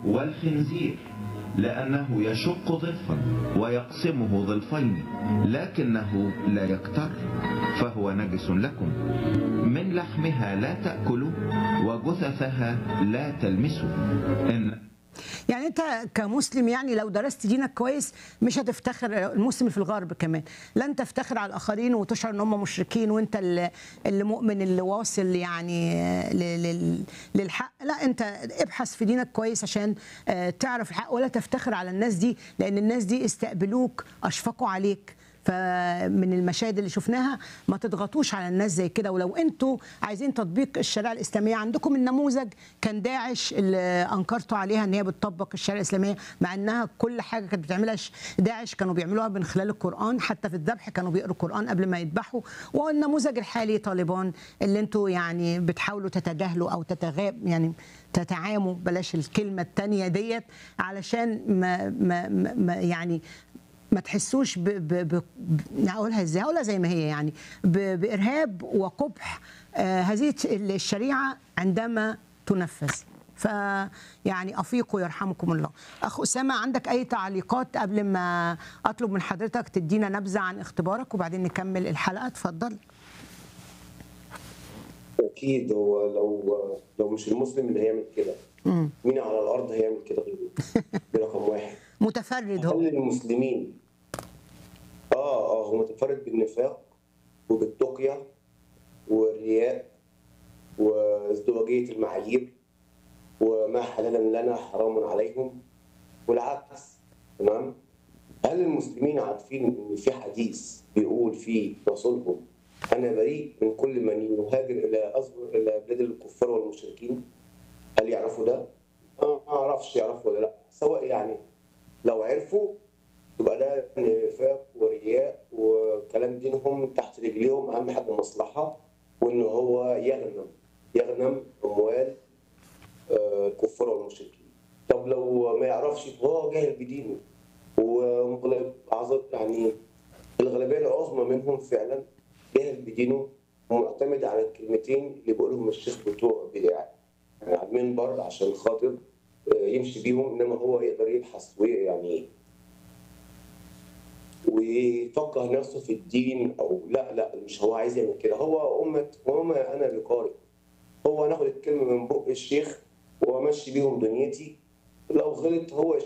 والخنزير لأنه يشق ضلفا ويقسمه ضلفين لكنه لا يكتر فهو نجس لكم من لحمها لا تأكلوا وجثثها لا تلمسوا إن يعني انت كمسلم يعني لو درست دينك كويس مش هتفتخر المسلم في الغرب كمان لن تفتخر على الاخرين وتشعر ان هم مشركين وانت اللي اللي مؤمن اللي واصل يعني ل- لل- للحق لا انت ابحث في دينك كويس عشان آه، تعرف الحق ولا تفتخر على الناس دي لان الناس دي استقبلوك اشفقوا عليك فمن المشاهد اللي شفناها ما تضغطوش على الناس زي كده ولو انتوا عايزين تطبيق الشريعه الاسلاميه عندكم النموذج كان داعش اللي انكرتوا عليها ان هي بتطبق الشريعه الاسلاميه مع انها كل حاجه كانت بتعملها ش- داعش كانوا بيعملوها من خلال القران حتى في الذبح كانوا بيقروا القران قبل ما يذبحوا والنموذج الحالي طالبان اللي انتوا يعني بتحاولوا تتجاهلوا او تتغاب يعني تتعاموا بلاش الكلمه الثانيه ديت علشان ما, ما, ما ما- يعني ما تحسوش ب... ب... ب... ب- هقولها ازاي هقولها زي ما هي يعني ب... بارهاب وقبح آه هذه الشريعه عندما تنفذ ف يعني افيقوا يرحمكم الله اخ اسامه عندك اي تعليقات قبل ما اطلب من حضرتك تدينا نبذه عن اختبارك وبعدين نكمل الحلقه اتفضل اكيد هو لو لو مش المسلم اللي هيعمل كده مين على الارض هيعمل كده غيره دي رقم واحد متفرد هو هل المسلمين اه اه هو متفرد بالنفاق وبالتقية والرياء وازدواجية المعايير وما حلالا لنا حرام عليهم والعكس تمام هل المسلمين عارفين ان في حديث بيقول فيه رسولهم انا بريء من كل من يهاجر الى أصغر الى بلاد الكفار والمشركين هل يعرفوا ده؟ آه، ما اعرفش يعرفوا ولا لا سواء يعني لو عرفوا يبقى ده نفاق ورياء وكلام دينهم تحت رجليهم اهم حاجه المصلحه وان هو يغنم يغنم اموال آه، الكفار والمشركين طب لو ما يعرفش فهو جاهل بدينه ومغلب اعظم يعني الغالبيه العظمى منهم فعلا جاهل بدينه ومعتمد على الكلمتين اللي بيقولهم الشيخ بتوع يعني على المنبر عشان خاطر آه، يمشي بيهم انما هو يقدر يبحث ويعني ويفكر نفسه في الدين او لا لا مش هو عايز يعمل كده هو امه وما انا بقارئ هو ناخد الكلمه من بق الشيخ وامشي بيهم دنيتي لو غلط هو